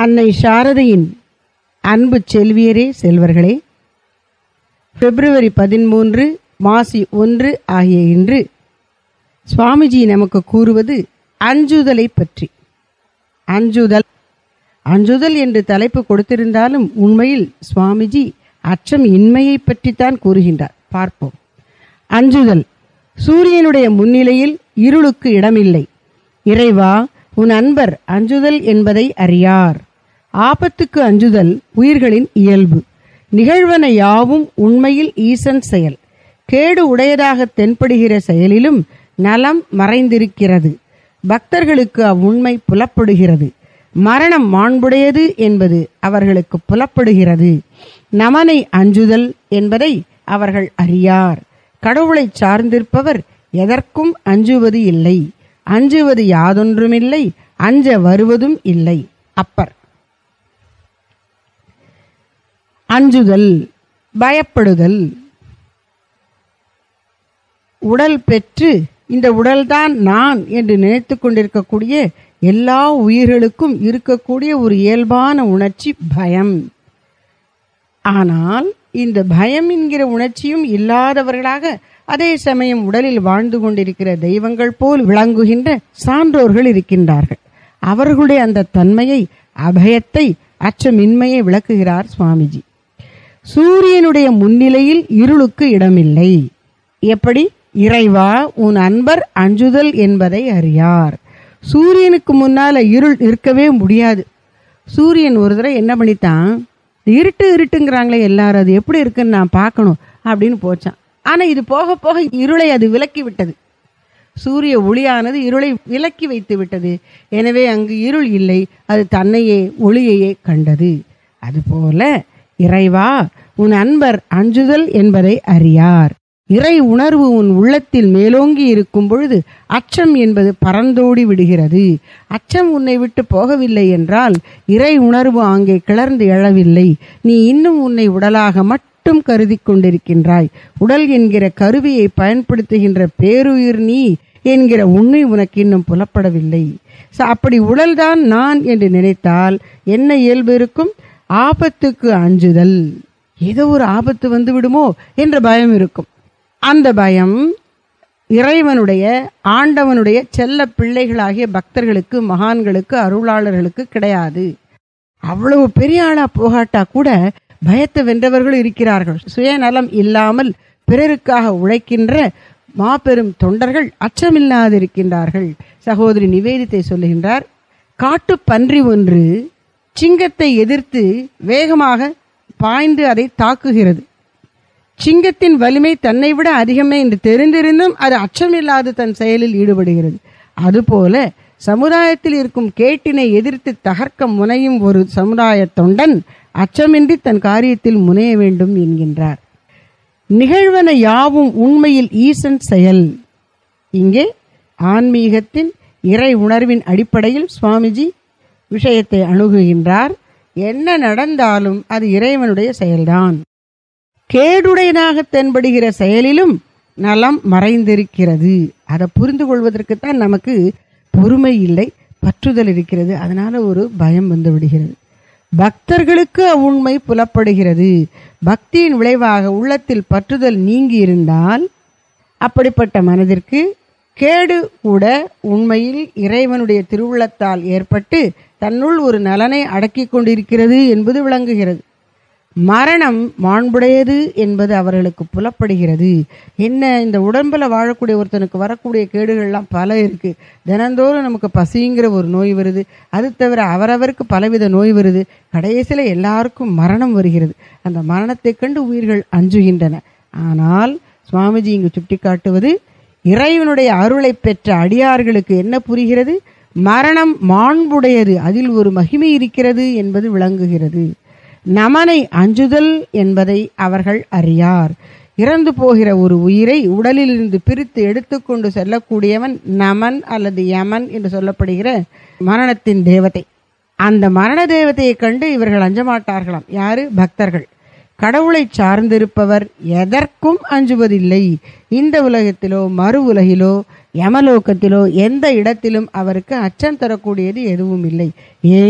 அன்னை சாரதையின் அன்பு செல்வியரே செல்வர்களே பிப்ரவரி பதிமூன்று மாசி ஒன்று ஆகிய இன்று சுவாமிஜி நமக்கு கூறுவது அஞ்சுதலை பற்றி அஞ்சுதல் அஞ்சுதல் என்று தலைப்பு கொடுத்திருந்தாலும் உண்மையில் சுவாமிஜி அச்சம் இன்மையை பற்றித்தான் கூறுகின்றார் பார்ப்போம் அஞ்சுதல் சூரியனுடைய முன்னிலையில் இருளுக்கு இடமில்லை இறைவா உன் அன்பர் அஞ்சுதல் என்பதை அறியார் ஆபத்துக்கு அஞ்சுதல் உயிர்களின் இயல்பு நிகழ்வன யாவும் உண்மையில் ஈசன் செயல் கேடு உடையதாக தென்படுகிற செயலிலும் நலம் மறைந்திருக்கிறது பக்தர்களுக்கு அவ்வுண்மை புலப்படுகிறது மரணம் மாண்புடையது என்பது அவர்களுக்கு புலப்படுகிறது நமனை அஞ்சுதல் என்பதை அவர்கள் அறியார் கடவுளை சார்ந்திருப்பவர் எதற்கும் அஞ்சுவது இல்லை அஞ்சுவது யாதொன்றுமில்லை அஞ்ச வருவதும் இல்லை அப்பர் அஞ்சுதல் பயப்படுதல் உடல் பெற்று இந்த உடல்தான் நான் என்று நினைத்து கொண்டிருக்கக்கூடிய எல்லா உயிர்களுக்கும் இருக்கக்கூடிய ஒரு இயல்பான உணர்ச்சி பயம் ஆனால் இந்த பயம் என்கிற உணர்ச்சியும் இல்லாதவர்களாக அதே சமயம் உடலில் வாழ்ந்து கொண்டிருக்கிற தெய்வங்கள் போல் விளங்குகின்ற சான்றோர்கள் இருக்கின்றார்கள் அவர்களுடைய அந்த தன்மையை அபயத்தை அச்சமின்மையை விளக்குகிறார் சுவாமிஜி சூரியனுடைய முன்னிலையில் இருளுக்கு இடமில்லை எப்படி இறைவா உன் அன்பர் அஞ்சுதல் என்பதை அறியார் சூரியனுக்கு முன்னால இருள் இருக்கவே முடியாது சூரியன் ஒரு தடவை என்ன பண்ணித்தான் இருட்டு இருட்டுங்கிறாங்களே எல்லாரும் அது எப்படி இருக்குன்னு நான் பார்க்கணும் அப்படின்னு போச்சான் ஆனால் இது போக போக இருளை அது விலக்கி விட்டது சூரிய ஒளியானது இருளை விலக்கி வைத்து விட்டது எனவே அங்கு இருள் இல்லை அது தன்னையே ஒளியையே கண்டது அதுபோல இறைவா உன் அன்பர் அஞ்சுதல் என்பதை அறியார் இறை உணர்வு உன் உள்ளத்தில் மேலோங்கி இருக்கும் பொழுது அச்சம் என்பது பறந்தோடி விடுகிறது அச்சம் உன்னை விட்டு போகவில்லை என்றால் இறை உணர்வு அங்கே கிளர்ந்து எழவில்லை நீ இன்னும் உன்னை உடலாக மட்டும் கருதி கொண்டிருக்கின்றாய் உடல் என்கிற கருவியை பயன்படுத்துகின்ற பேருயிர் நீ என்கிற உண்மை உனக்கு இன்னும் புலப்படவில்லை ச- அப்படி உடல்தான் நான் என்று நினைத்தால் என்ன இயல்பு இருக்கும் ஆபத்துக்கு அஞ்சுதல் ஏதோ ஒரு ஆபத்து வந்து விடுமோ என்ற பயம் இருக்கும் அந்த பயம் இறைவனுடைய ஆண்டவனுடைய செல்ல பிள்ளைகளாகிய பக்தர்களுக்கு மகான்களுக்கு அருளாளர்களுக்கு கிடையாது அவ்வளவு பெரிய ஆளா போகாட்டா கூட பயத்தை வென்றவர்கள் இருக்கிறார்கள் சுயநலம் இல்லாமல் பிறருக்காக உழைக்கின்ற மாபெரும் தொண்டர்கள் அச்சமில்லாதிருக்கின்றார்கள் சகோதரி நிவேதித்தை சொல்லுகின்றார் காட்டு பன்றி ஒன்று சிங்கத்தை எதிர்த்து வேகமாக பாய்ந்து அதை தாக்குகிறது சிங்கத்தின் வலிமை தன்னை விட அதிகமே என்று தெரிந்திருந்தும் அது அச்சமில்லாது தன் செயலில் ஈடுபடுகிறது அதுபோல சமுதாயத்தில் இருக்கும் கேட்டினை எதிர்த்து தகர்க்க முனையும் ஒரு சமுதாய தொண்டன் அச்சமின்றி தன் காரியத்தில் முனைய வேண்டும் என்கின்றார் நிகழ்வன யாவும் உண்மையில் ஈசன் செயல் இங்கே ஆன்மீகத்தின் இறை உணர்வின் அடிப்படையில் சுவாமிஜி விஷயத்தை அணுகுகின்றார் என்ன நடந்தாலும் அது இறைவனுடைய செயல்தான் கேடுடையதாக தென்படுகிற செயலிலும் நலம் மறைந்திருக்கிறது அதை புரிந்து கொள்வதற்குத்தான் நமக்கு பொறுமை இல்லை பற்றுதல் இருக்கிறது அதனால ஒரு பயம் வந்து விடுகிறது பக்தர்களுக்கு அவ்வுண்மை புலப்படுகிறது பக்தியின் விளைவாக உள்ளத்தில் பற்றுதல் நீங்கி இருந்தால் அப்படிப்பட்ட மனதிற்கு கேடு கூட உண்மையில் இறைவனுடைய திருவுள்ளத்தால் ஏற்பட்டு தன்னுள் ஒரு நலனை அடக்கிக் கொண்டிருக்கிறது என்பது விளங்குகிறது மரணம் மாண்புடையது என்பது அவர்களுக்கு புலப்படுகிறது என்ன இந்த உடம்புல வாழக்கூடிய ஒருத்தனுக்கு வரக்கூடிய கேடுகள்லாம் பல இருக்கு தினந்தோறும் நமக்கு பசிங்கிற ஒரு நோய் வருது அது தவிர அவரவருக்கு பலவித நோய் வருது கடைசியில் எல்லாருக்கும் மரணம் வருகிறது அந்த மரணத்தை கண்டு உயிர்கள் அஞ்சுகின்றன ஆனால் சுவாமிஜி இங்கு சுட்டிக்காட்டுவது இறைவனுடைய அருளை பெற்ற அடியார்களுக்கு என்ன புரிகிறது மரணம் மாண்புடையது அதில் ஒரு மகிமை இருக்கிறது என்பது விளங்குகிறது நமனை அஞ்சுதல் என்பதை அவர்கள் அறியார் இறந்து போகிற ஒரு உயிரை உடலிலிருந்து பிரித்து எடுத்துக்கொண்டு செல்லக்கூடியவன் நமன் அல்லது யமன் என்று சொல்லப்படுகிற மரணத்தின் தேவதை அந்த மரண தேவதையை கண்டு இவர்கள் அஞ்ச மாட்டார்களாம் யாரு பக்தர்கள் கடவுளை சார்ந்திருப்பவர் எதற்கும் அஞ்சுவதில்லை இந்த உலகத்திலோ மறு உலகிலோ யமலோகத்திலோ எந்த இடத்திலும் அவருக்கு அச்சம் தரக்கூடியது எதுவும் இல்லை ஏன்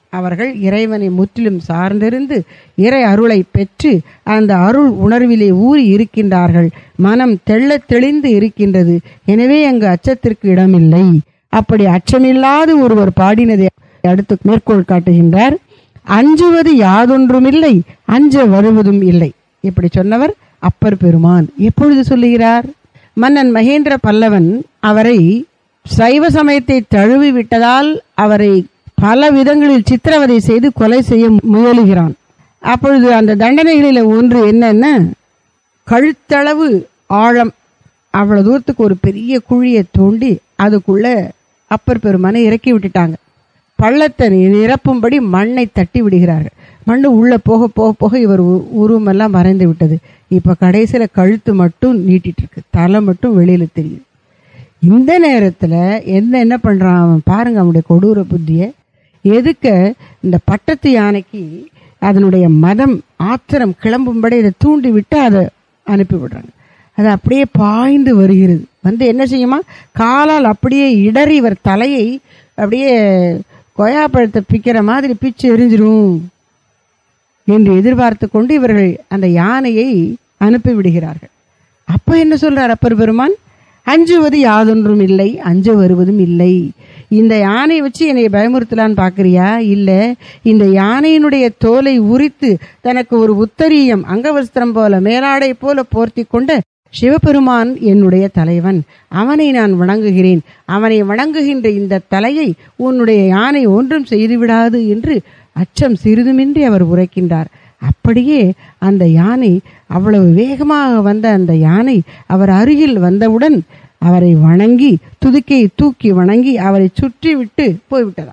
அவர்கள் இறைவனை முற்றிலும் சார்ந்திருந்து இறை அருளை பெற்று அந்த அருள் உணர்விலே ஊறி இருக்கின்றார்கள் மனம் தெள்ளத் தெளிந்து இருக்கின்றது எனவே அங்கு அச்சத்திற்கு இடமில்லை அப்படி அச்சமில்லாது ஒருவர் பாடினதை அடுத்து மேற்கோள் காட்டுகின்றார் அஞ்சுவது யாதொன்றுமில்லை அஞ்ச வருவதும் இல்லை இப்படி சொன்னவர் அப்பர் பெருமான் எப்பொழுது சொல்லுகிறார் மன்னன் மகேந்திர பல்லவன் அவரை சைவ சமயத்தை தழுவி விட்டதால் அவரை பல விதங்களில் சித்திரவதை செய்து கொலை செய்ய முயலுகிறான் அப்பொழுது அந்த தண்டனைகளில் ஒன்று என்னன்னா கழுத்தளவு ஆழம் அவ்வளவு தூரத்துக்கு ஒரு பெரிய குழியை தோண்டி அதுக்குள்ள அப்பர் பெருமானை இறக்கி விட்டுட்டாங்க பள்ளத்தை நிரப்பும்படி மண்ணை தட்டி விடுகிறார்கள் மண்ணு உள்ள போக போக போக இவர் உ- உருவமெல்லாம் மறைந்து விட்டது இப்ப கடைசியில கழுத்து மட்டும் நீட்டிட்டு இருக்கு தலை மட்டும் வெளியில தெரியுது இந்த நேரத்துல என்ன என்ன பண்றான் அவன் பாருங்க அவனுடைய கொடூர புத்திய எதுக்க இந்த பட்டத்து யானைக்கு அதனுடைய மதம் ஆத்திரம் கிளம்பும்படி இதை தூண்டி விட்டு அதை அனுப்பி விடுறாங்க அது அப்படியே பாய்ந்து வருகிறது வந்து என்ன செய்யுமா காலால் அப்படியே இடறி இவர் தலையை அப்படியே கொய்யாப்பழத்தை பிக்கிற மாதிரி பிச்சு எரிஞ்சிரும் என்று எதிர்பார்த்து கொண்டு இவர்கள் அந்த யானையை அனுப்பி விடுகிறார்கள் அப்ப என்ன சொல்றார் அப்பர் பெருமான் அஞ்சுவது யாதொன்றும் இல்லை அஞ்ச வருவதும் இல்லை இந்த யானையை வச்சு என்னை பயமுறுத்தலான்னு பார்க்கறியா இல்ல இந்த யானையினுடைய தோலை உரித்து தனக்கு ஒரு உத்தரீயம் அங்கவஸ்திரம் போல மேலாடை போல போர்த்தி கொண்ட சிவபெருமான் என்னுடைய தலைவன் அவனை நான் வணங்குகிறேன் அவனை வணங்குகின்ற இந்த தலையை உன்னுடைய யானை ஒன்றும் செய்துவிடாது என்று அச்சம் சிறிதுமின்றி அவர் உரைக்கின்றார் அப்படியே அந்த யானை அவ்வளவு வேகமாக வந்த அந்த யானை அவர் அருகில் வந்தவுடன் அவரை வணங்கி துதிக்கையை தூக்கி வணங்கி அவரை சுற்றி விட்டு போய்விட்டதாம்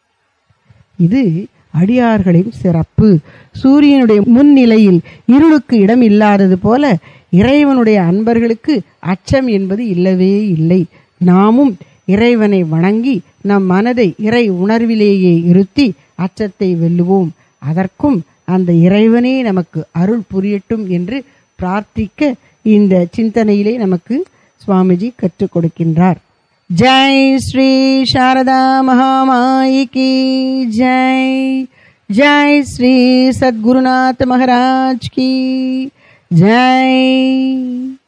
இது அடியார்களின் சிறப்பு சூரியனுடைய முன்னிலையில் இருளுக்கு இடம் இல்லாதது போல இறைவனுடைய அன்பர்களுக்கு அச்சம் என்பது இல்லவே இல்லை நாமும் இறைவனை வணங்கி நம் மனதை இறை உணர்விலேயே இருத்தி அச்சத்தை வெல்லுவோம் அதற்கும் அந்த இறைவனே நமக்கு அருள் புரியட்டும் என்று பிரார்த்திக்க இந்த சிந்தனையிலே நமக்கு சுவாமிஜி கற்றுக் கொடுக்கின்றார் ஜெய் ஸ்ரீ சாரதா மகாமாயி கி ஜெய் ஜெய் ஸ்ரீ சத்குருநாத் மகாராஜ் கி ஜெய்